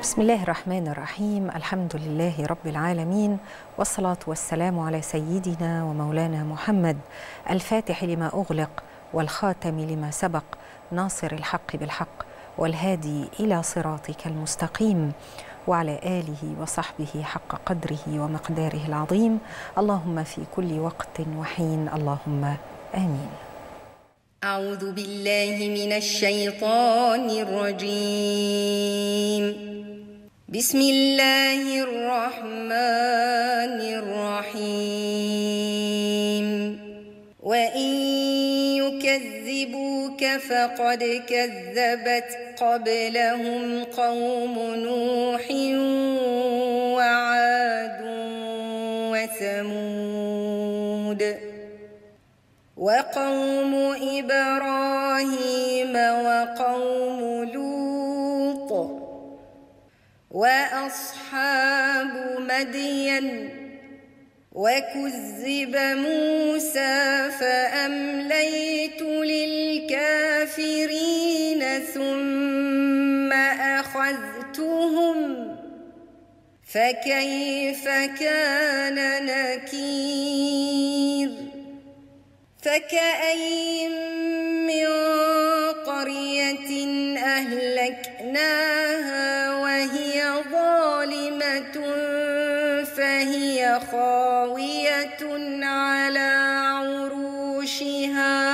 بسم الله الرحمن الرحيم الحمد لله رب العالمين والصلاة والسلام على سيدنا ومولانا محمد الفاتح لما أغلق والخاتم لما سبق ناصر الحق بالحق والهادي إلى صراطك المستقيم وعلى آله وصحبه حق قدره ومقداره العظيم اللهم في كل وقت وحين اللهم آمين أعوذ بالله من الشيطان الرجيم بسم الله الرحمن الرحيم وإن يكذبوك فقد كذبت قبلهم قوم نوح وعاد وثمود وقوم إبراهيم وقوم لوط وأصحاب مدين وكذب موسى فأمليت للكافرين ثم أخذتهم فكيف كان نكير فكأين من قرية أهلكناها وهي ظالمة فهي خاوية على عروشها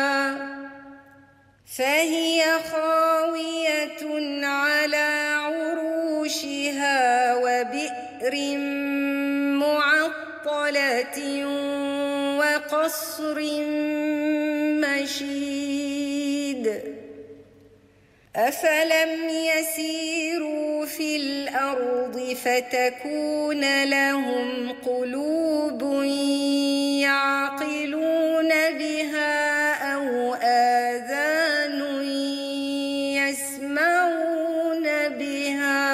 فهي خاوية على عروشها وبئر معطلة وقصر مشيد أفلم يسيروا في الأرض فتكون لهم قلوب يعقلون بها أو آذان يسمعون بها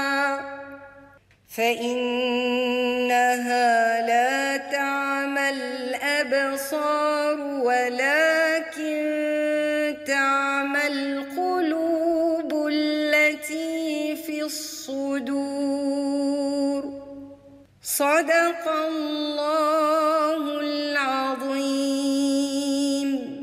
فإنها لا تعمى الأبصار ولكن تعمى القلوب التي في الصدور صدق الله العظيم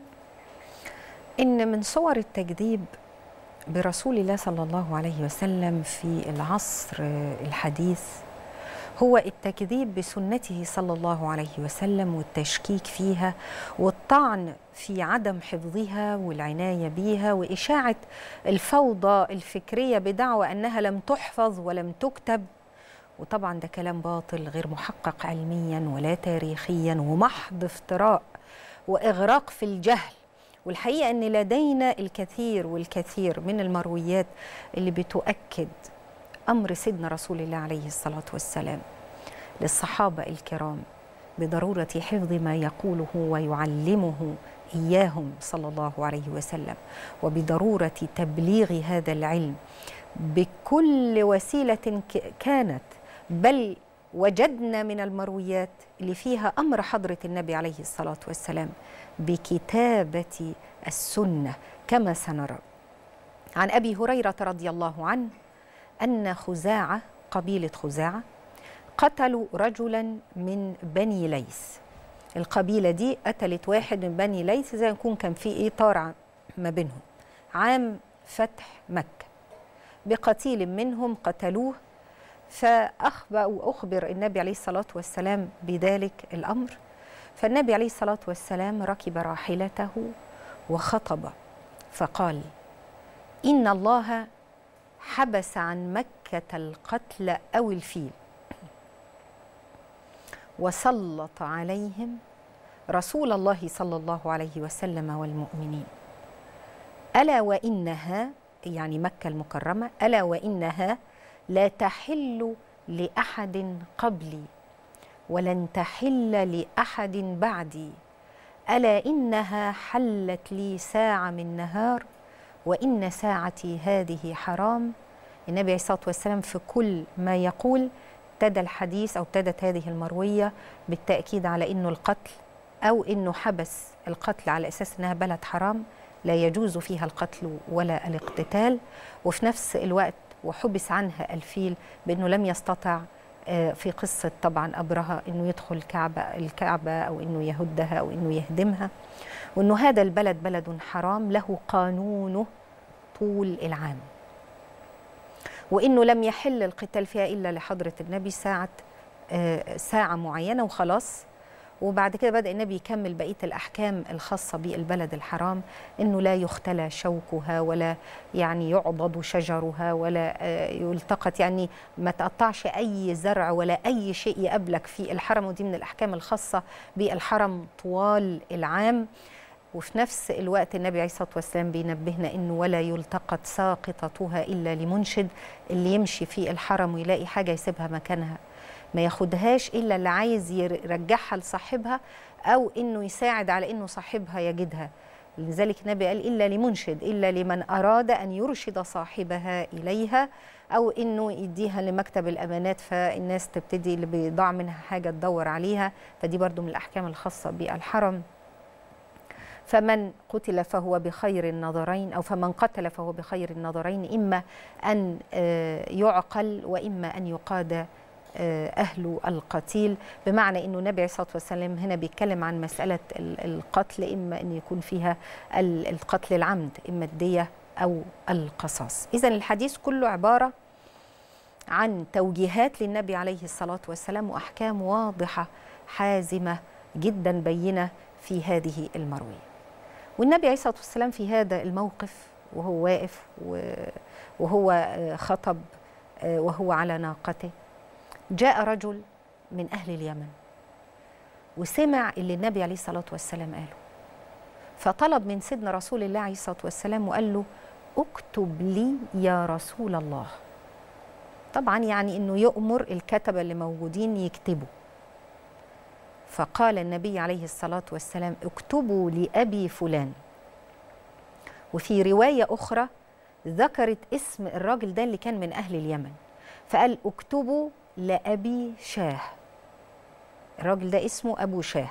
إن من صور التكذيب برسول الله صلى الله عليه وسلم في العصر الحديث هو التكذيب بسنته صلى الله عليه وسلم والتشكيك فيها والطعن في عدم حفظها والعنايه بها واشاعه الفوضى الفكريه بدعوى انها لم تحفظ ولم تكتب وطبعا ده كلام باطل غير محقق علميا ولا تاريخيا ومحض افتراء واغراق في الجهل والحقيقه ان لدينا الكثير والكثير من المرويات اللي بتؤكد امر سيدنا رسول الله عليه الصلاه والسلام للصحابه الكرام بضروره حفظ ما يقوله ويعلمه اياهم صلى الله عليه وسلم وبضروره تبليغ هذا العلم بكل وسيله كانت بل وجدنا من المرويات اللي فيها امر حضره النبي عليه الصلاه والسلام بكتابه السنه كما سنرى عن ابي هريره رضي الله عنه ان خزاعه قبيله خزاعه قتلوا رجلا من بني ليث القبيله دي قتلت واحد من بني ليث زي يكون كان في ايه طار ما بينهم عام فتح مكه بقتيل منهم قتلوه فأخبر أخبر النبي عليه الصلاة والسلام بذلك الأمر فالنبي عليه الصلاة والسلام ركب راحلته وخطب فقال إن الله حبس عن مكة القتل أو الفيل وسلط عليهم رسول الله صلى الله عليه وسلم والمؤمنين ألا وإنها يعني مكة المكرمة ألا وإنها لا تحل لاحد قبلي ولن تحل لاحد بعدي الا انها حلت لي ساعه من نهار وان ساعتي هذه حرام النبي عليه الصلاه والسلام في كل ما يقول ابتدى الحديث او ابتدت هذه المرويه بالتاكيد على انه القتل او انه حبس القتل على اساس انها بلد حرام لا يجوز فيها القتل ولا الاقتتال وفي نفس الوقت وحبس عنها الفيل بأنه لم يستطع آه، في قصة طبعا أبرهة أنه يدخل الكعبة, الكعبة أو أنه يهدها أو أنه يهدمها وأنه هذا البلد بلد حرام له قانونه طول العام وانه لم يحل القتال فيها الا لحضره النبي ساعه آه، ساعه معينه وخلاص وبعد كده بدا النبي يكمل بقيه الاحكام الخاصه بالبلد الحرام انه لا يختلى شوكها ولا يعني يعضد شجرها ولا آه، يلتقط يعني ما تقطعش اي زرع ولا اي شيء يقابلك في الحرم ودي من الاحكام الخاصه بالحرم طوال العام وفي نفس الوقت النبي عليه الصلاه والسلام بينبهنا انه ولا يلتقط ساقطتها الا لمنشد اللي يمشي في الحرم ويلاقي حاجه يسيبها مكانها ما ياخدهاش الا اللي عايز يرجعها لصاحبها او انه يساعد على انه صاحبها يجدها لذلك النبي قال الا لمنشد الا لمن اراد ان يرشد صاحبها اليها او انه يديها لمكتب الامانات فالناس تبتدي اللي بيضاع منها حاجه تدور عليها فدي برضو من الاحكام الخاصه بالحرم فمن قتل فهو بخير النظرين او فمن قتل فهو بخير النظرين اما ان آه، يعقل واما ان يقاد آه، اهل القتيل بمعنى انه النبي عليه الصلاه والسلام هنا بيتكلم عن مساله ال- القتل اما ان يكون فيها ال- القتل العمد اما الديه او القصاص اذا الحديث كله عباره عن توجيهات للنبي عليه الصلاه والسلام واحكام واضحه حازمه جدا بينه في هذه المرويه والنبي عليه الصلاه والسلام في هذا الموقف وهو واقف و- وهو آه، خطب آه، وهو على ناقته جاء رجل من اهل اليمن وسمع اللي النبي عليه الصلاه والسلام قاله فطلب من سيدنا رسول الله عليه الصلاه والسلام وقال له اكتب لي يا رسول الله طبعا يعني انه يؤمر الكتبه اللي موجودين يكتبوا فقال النبي عليه الصلاه والسلام اكتبوا لابي فلان وفي روايه اخرى ذكرت اسم الراجل ده اللي كان من اهل اليمن فقال اكتبوا لابي شاه الراجل ده اسمه ابو شاه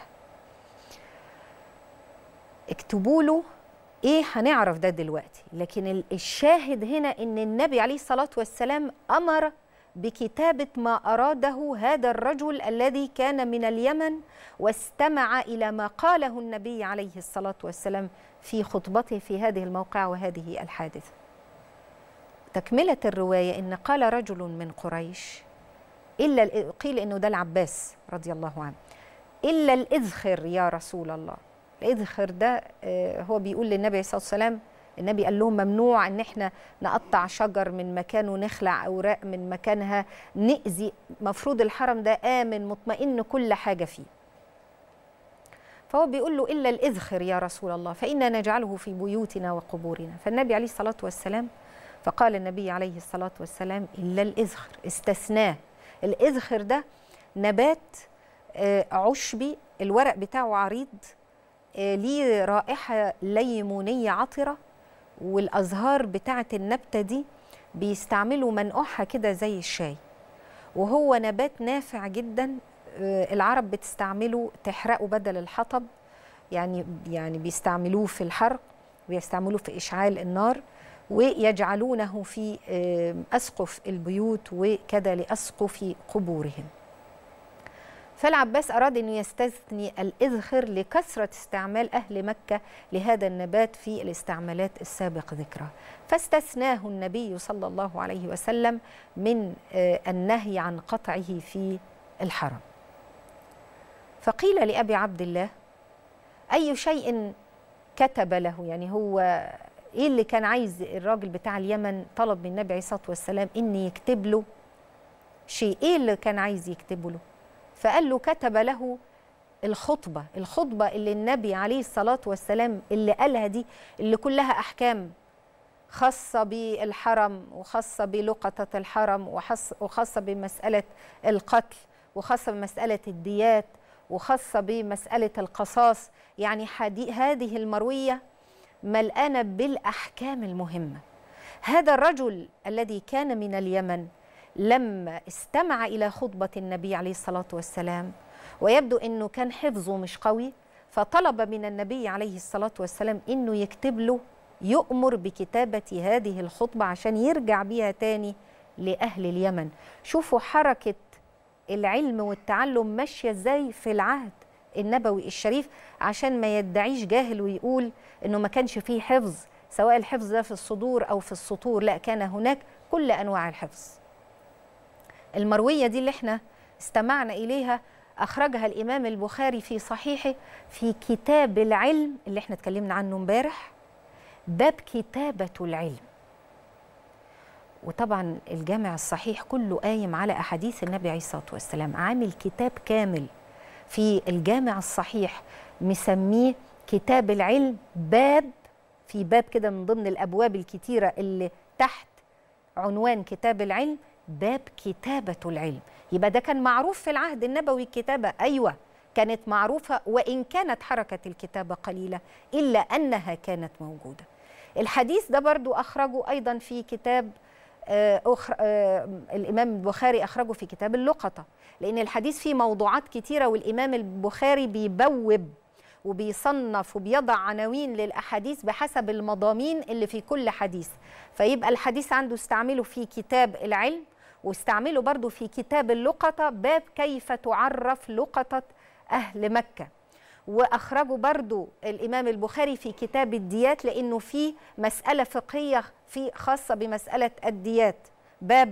اكتبوا له ايه هنعرف ده دلوقتي لكن ال- الشاهد هنا ان النبي عليه الصلاه والسلام امر بكتابه ما اراده هذا الرجل الذي كان من اليمن واستمع الى ما قاله النبي عليه الصلاه والسلام في خطبته في هذه الموقعه وهذه الحادثه تكمله الروايه ان قال رجل من قريش الا ال- قيل انه ده العباس رضي الله عنه الا الاذخر يا رسول الله الاذخر ده آه، هو بيقول للنبي عليه الصلاه والسلام النبي قال لهم ممنوع ان احنا نقطع شجر من مكانه نخلع اوراق من مكانها ناذي مفروض الحرم ده امن مطمئن كل حاجه فيه فهو بيقول له الا الاذخر يا رسول الله فانا نجعله في بيوتنا وقبورنا فالنبي عليه الصلاه والسلام فقال النبي عليه الصلاه والسلام الا الاذخر استثناه الاذخر ده نبات آه، عشبي الورق بتاعه عريض آه، ليه رائحه ليمونيه عطره والازهار بتاعه النبته دي بيستعملوا منقوعها كده زي الشاي وهو نبات نافع جدا آه، العرب بتستعمله تحرقه بدل الحطب يعني يعني بيستعملوه في الحرق ويستعملوه في اشعال النار ويجعلونه في آه، اسقف البيوت وكذا لاسقف قبورهم فالعباس أراد أن يستثني الإذخر لكثرة استعمال أهل مكة لهذا النبات في الاستعمالات السابق ذكرها فاستثناه النبي صلى الله عليه وسلم من آه، النهي عن قطعه في الحرم فقيل لأبي عبد الله أي شيء كتب له يعني هو إيه اللي كان عايز الراجل بتاع اليمن طلب من النبي عليه الصلاة والسلام إن يكتب له شيء إيه اللي كان عايز يكتبه له فقال له كتب له الخطبة الخطبة اللي النبي عليه الصلاة والسلام اللي قالها دي اللي كلها أحكام خاصة بالحرم وخاصة بلقطة الحرم وحص- وخاصة بمسألة القتل وخاصة بمسألة الديات وخاصة بمسألة القصاص يعني حدي هذه المروية ملآنة بالأحكام المهمة هذا الرجل الذي كان من اليمن لما استمع إلى خطبة النبي عليه الصلاة والسلام ويبدو أنه كان حفظه مش قوي فطلب من النبي عليه الصلاة والسلام أنه يكتب له يؤمر بكتابة هذه الخطبة عشان يرجع بيها تاني لأهل اليمن شوفوا حركة العلم والتعلم ماشية ازاي في العهد النبوي الشريف عشان ما يدعيش جاهل ويقول انه ما كانش فيه حفظ سواء الحفظ ده في الصدور او في السطور لا كان هناك كل انواع الحفظ المرويه دي اللي احنا استمعنا اليها اخرجها الامام البخاري في صحيحه في كتاب العلم اللي احنا اتكلمنا عنه امبارح باب كتابه العلم وطبعا الجامع الصحيح كله قايم على احاديث النبي عليه الصلاه والسلام عامل كتاب كامل في الجامع الصحيح مسميه كتاب العلم باب في باب كده من ضمن الابواب الكتيره اللي تحت عنوان كتاب العلم باب كتابه العلم يبقى ده كان معروف في العهد النبوي الكتابه ايوه كانت معروفه وان كانت حركه الكتابه قليله الا انها كانت موجوده الحديث ده برضو اخرجه ايضا في كتاب أخر الإمام البخاري أخرجه في كتاب اللقطة لأن الحديث فيه موضوعات كتيرة والإمام البخاري بيبوب وبيصنف وبيضع عناوين للأحاديث بحسب المضامين اللي في كل حديث فيبقى الحديث عنده استعمله في كتاب العلم واستعمله برضو في كتاب اللقطة باب كيف تعرف لقطة أهل مكة واخرجه برضو الامام البخاري في كتاب الديات لانه في مساله فقهيه في خاصه بمساله الديات باب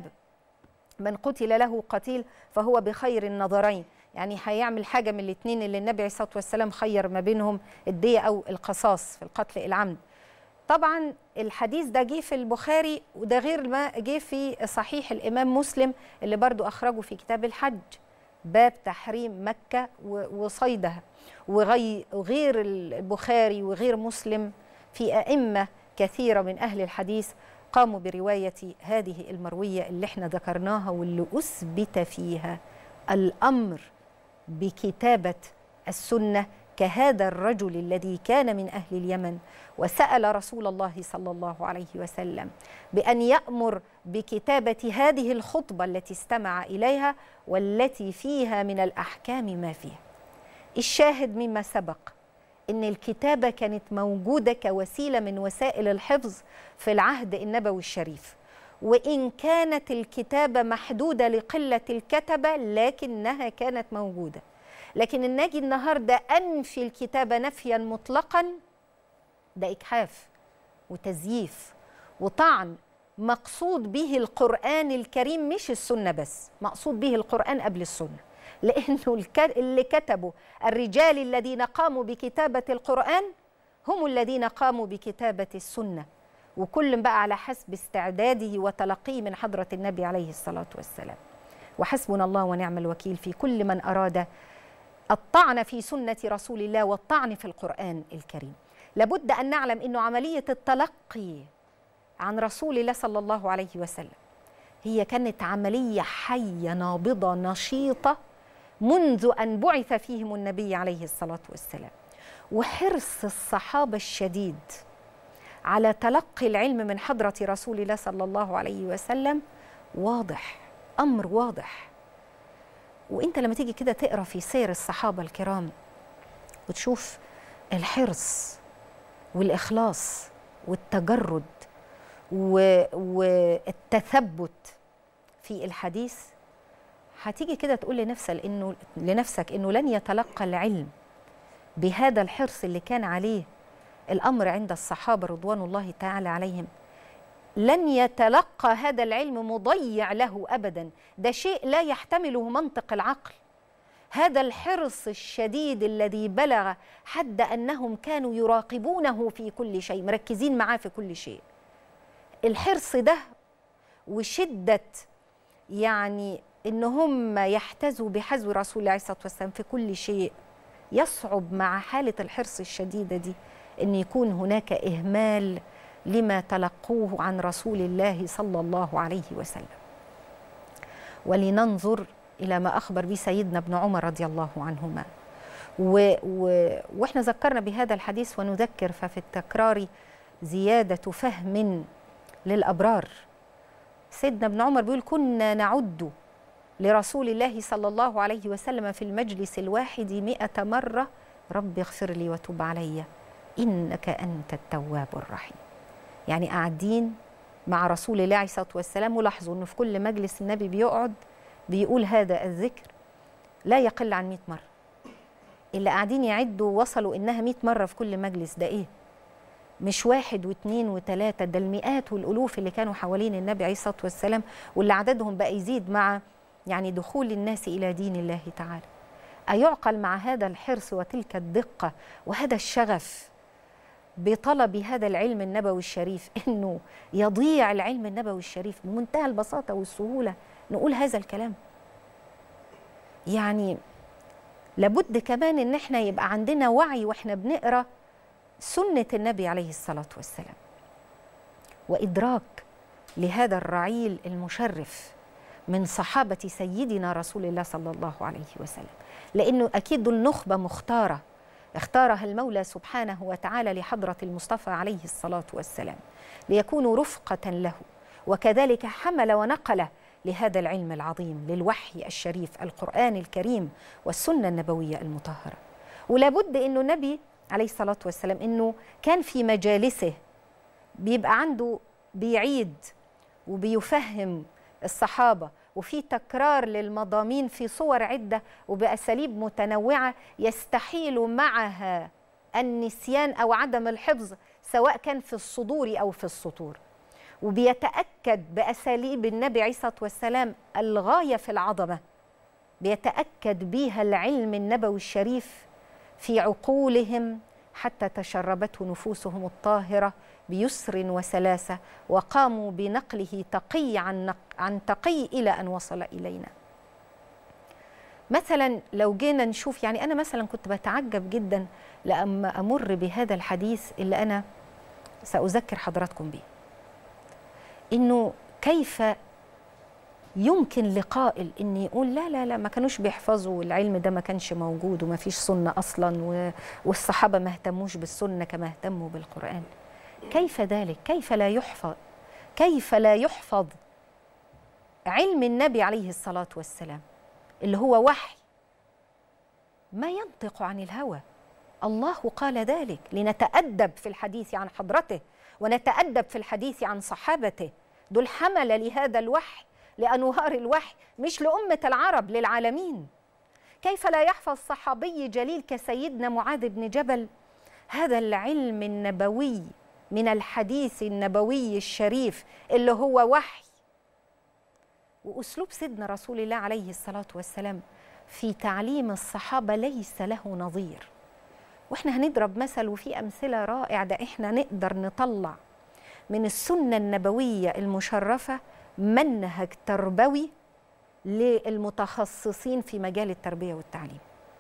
من قتل له قتيل فهو بخير النظرين يعني هيعمل حاجه من الاثنين اللي النبي عليه الصلاه والسلام خير ما بينهم الديه او القصاص في القتل العمد طبعا الحديث ده جه في البخاري وده غير ما جه في صحيح الامام مسلم اللي برضو اخرجه في كتاب الحج باب تحريم مكه وصيدها وغير البخاري وغير مسلم في أئمة كثيرة من أهل الحديث قاموا برواية هذه المروية اللي احنا ذكرناها واللي أثبت فيها الأمر بكتابة السنة كهذا الرجل الذي كان من أهل اليمن وسأل رسول الله صلى الله عليه وسلم بأن يأمر بكتابة هذه الخطبة التي استمع إليها والتي فيها من الأحكام ما فيها الشاهد مما سبق ان الكتابه كانت موجوده كوسيله من وسائل الحفظ في العهد النبوي الشريف وان كانت الكتابه محدوده لقله الكتبه لكنها كانت موجوده لكن الناجي النهارده انفي الكتابه نفيا مطلقا ده اجحاف وتزييف وطعن مقصود به القران الكريم مش السنه بس مقصود به القران قبل السنه لانه اللي كتبوا الرجال الذين قاموا بكتابه القران هم الذين قاموا بكتابه السنه وكل بقى على حسب استعداده وتلقيه من حضره النبي عليه الصلاه والسلام وحسبنا الله ونعم الوكيل في كل من اراد الطعن في سنه رسول الله والطعن في القران الكريم لابد ان نعلم انه عمليه التلقي عن رسول الله صلى الله عليه وسلم هي كانت عمليه حيه نابضه نشيطه منذ ان بعث فيهم النبي عليه الصلاه والسلام وحرص الصحابه الشديد على تلقي العلم من حضره رسول الله صلى الله عليه وسلم واضح امر واضح وانت لما تيجي كده تقرا في سير الصحابه الكرام وتشوف الحرص والاخلاص والتجرد والتثبت في الحديث هتيجي كده تقول لنفسك انه لنفسك انه لن يتلقى العلم بهذا الحرص اللي كان عليه الامر عند الصحابه رضوان الله تعالى عليهم لن يتلقى هذا العلم مضيع له ابدا ده شيء لا يحتمله منطق العقل هذا الحرص الشديد الذي بلغ حد انهم كانوا يراقبونه في كل شيء مركزين معاه في كل شيء الحرص ده وشده يعني ان هم يحتذوا بحذو رسول الله عليه الصلاه والسلام في كل شيء يصعب مع حاله الحرص الشديده دي ان يكون هناك اهمال لما تلقوه عن رسول الله صلى الله عليه وسلم ولننظر الى ما اخبر به سيدنا ابن عمر رضي الله عنهما و و واحنا ذكرنا بهذا الحديث ونذكر ففي التكرار زياده فهم للابرار سيدنا ابن عمر بيقول كنا نعد لرسول الله صلى الله عليه وسلم في المجلس الواحد مئة مرة رب اغفر لي وتب علي إنك أنت التواب الرحيم يعني قاعدين مع رسول الله عليه الصلاه والسلام ولاحظوا انه في كل مجلس النبي بيقعد بيقول هذا الذكر لا يقل عن 100 مره اللي قاعدين يعدوا وصلوا انها 100 مره في كل مجلس ده ايه مش واحد واثنين وثلاثة ده المئات والألوف اللي كانوا حوالين النبي عليه الصلاة والسلام واللي عددهم بقى يزيد مع يعني دخول الناس إلى دين الله تعالى أيعقل مع هذا الحرص وتلك الدقة وهذا الشغف بطلب هذا العلم النبوي الشريف انه يضيع العلم النبوي الشريف بمنتهى البساطه والسهوله نقول هذا الكلام يعني لابد كمان ان احنا يبقى عندنا وعي واحنا بنقرا سنه النبي عليه الصلاه والسلام وادراك لهذا الرعيل المشرف من صحابه سيدنا رسول الله صلى الله عليه وسلم لانه اكيد دول نخبه مختاره اختارها المولى سبحانه وتعالى لحضرة المصطفى عليه الصلاة والسلام ليكونوا رفقة له وكذلك حمل ونقل لهذا العلم العظيم للوحي الشريف القرآن الكريم والسنة النبوية المطهرة ولابد أنه النبي عليه الصلاة والسلام أنه كان في مجالسه بيبقى عنده بيعيد وبيفهم الصحابة وفي تكرار للمضامين في صور عدة وبأساليب متنوعة يستحيل معها النسيان أو عدم الحفظ سواء كان في الصدور أو في السطور وبيتأكد بأساليب النبي عليه الصلاة والسلام الغاية في العظمة بيتأكد بيها العلم النبوي الشريف في عقولهم حتى تشربته نفوسهم الطاهرة بيسر وسلاسة وقاموا بنقله تقي عن, نق عن تقي إلى أن وصل إلينا مثلا لو جينا نشوف يعني أنا مثلا كنت بتعجب جدا لما أمر بهذا الحديث اللي أنا سأذكر حضراتكم به إنه كيف يمكن لقائل ان يقول لا لا لا ما كانوش بيحفظوا العلم ده ما كانش موجود وما فيش سنه اصلا والصحابه ما اهتموش بالسنه كما اهتموا بالقران كيف ذلك كيف لا يحفظ كيف لا يحفظ علم النبي عليه الصلاه والسلام اللي هو وحي ما ينطق عن الهوى الله قال ذلك لنتادب في الحديث عن حضرته ونتادب في الحديث عن صحابته دول حمل لهذا الوحي لانوار الوحي مش لامه العرب للعالمين كيف لا يحفظ صحابي جليل كسيدنا معاذ بن جبل هذا العلم النبوي من الحديث النبوي الشريف اللي هو وحي واسلوب سيدنا رسول الله عليه الصلاه والسلام في تعليم الصحابه ليس له نظير واحنا هنضرب مثل وفي امثله رائعه ده احنا نقدر نطلع من السنه النبويه المشرفه منهج تربوي للمتخصصين في مجال التربيه والتعليم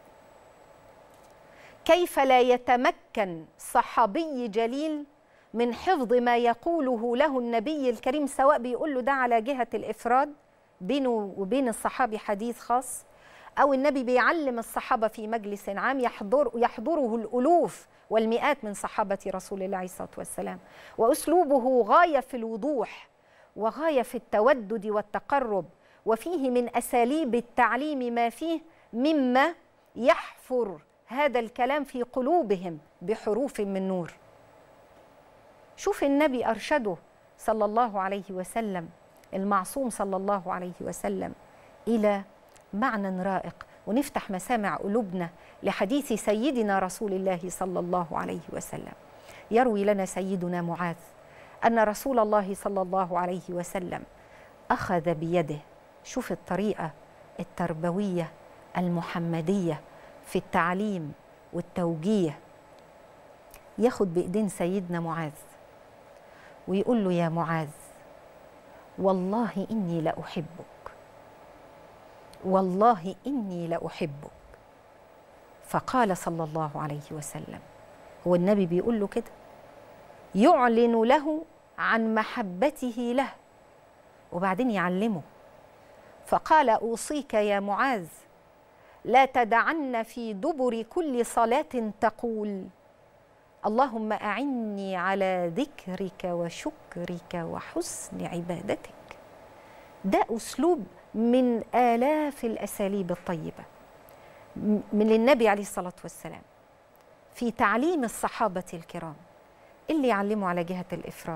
كيف لا يتمكن صحابي جليل من حفظ ما يقوله له النبي الكريم سواء بيقول له ده على جهه الافراد بينه وبين الصحابي حديث خاص او النبي بيعلم الصحابه في مجلس عام يحضر يحضره الالوف والمئات من صحابه رسول الله عليه الصلاه والسلام واسلوبه غايه في الوضوح وغايه في التودد والتقرب وفيه من اساليب التعليم ما فيه مما يحفر هذا الكلام في قلوبهم بحروف من نور شوف النبي ارشده صلى الله عليه وسلم المعصوم صلى الله عليه وسلم الى معنى رائق ونفتح مسامع قلوبنا لحديث سيدنا رسول الله صلى الله عليه وسلم يروي لنا سيدنا معاذ ان رسول الله صلى الله عليه وسلم اخذ بيده شوف الطريقه التربويه المحمديه في التعليم والتوجيه ياخد بايدين سيدنا معاذ ويقول له يا معاذ والله اني لاحبك والله اني لاحبك فقال صلى الله عليه وسلم هو النبي بيقول له كده يعلن له عن محبته له وبعدين يعلمه فقال اوصيك يا معاذ لا تدعن في دبر كل صلاه تقول اللهم اعني على ذكرك وشكرك وحسن عبادتك ده اسلوب من آلاف الأساليب الطيبة من النبي عليه الصلاة والسلام في تعليم الصحابة الكرام اللي يعلموا على جهة الإفراد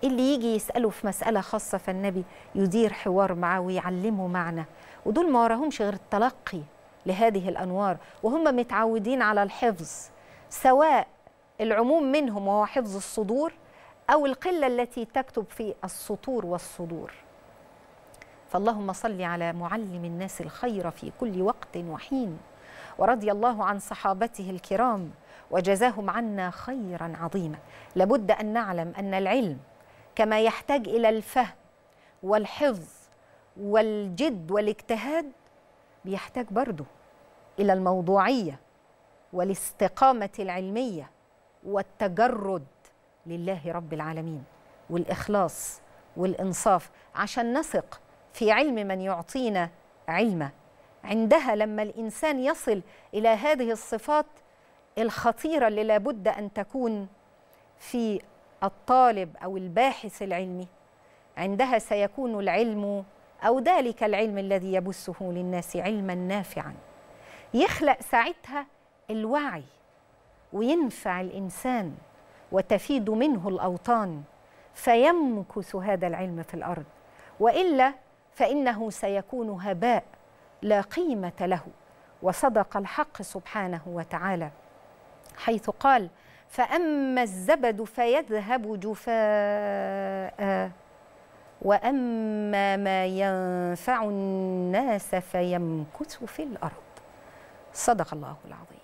اللي يجي يسأله في مسألة خاصة فالنبي يدير حوار معه ويعلمه معنى ودول ما وراهمش غير التلقي لهذه الأنوار وهم متعودين على الحفظ سواء العموم منهم وهو حفظ الصدور أو القلة التي تكتب في السطور والصدور فاللهم صل على معلم الناس الخير في كل وقت وحين ورضي الله عن صحابته الكرام وجزاهم عنا خيرا عظيما لابد ان نعلم ان العلم كما يحتاج الى الفهم والحفظ والجد والاجتهاد بيحتاج برضه الى الموضوعيه والاستقامه العلميه والتجرد لله رب العالمين والاخلاص والانصاف عشان نثق في علم من يعطينا علمه عندها لما الانسان يصل الى هذه الصفات الخطيره اللي لابد ان تكون في الطالب او الباحث العلمي عندها سيكون العلم او ذلك العلم الذي يبثه للناس علما نافعا يخلق ساعتها الوعي وينفع الانسان وتفيد منه الاوطان فيمكث هذا العلم في الارض والا فانه سيكون هباء لا قيمه له وصدق الحق سبحانه وتعالى حيث قال فاما الزبد فيذهب جفاء واما ما ينفع الناس فيمكث في الارض صدق الله العظيم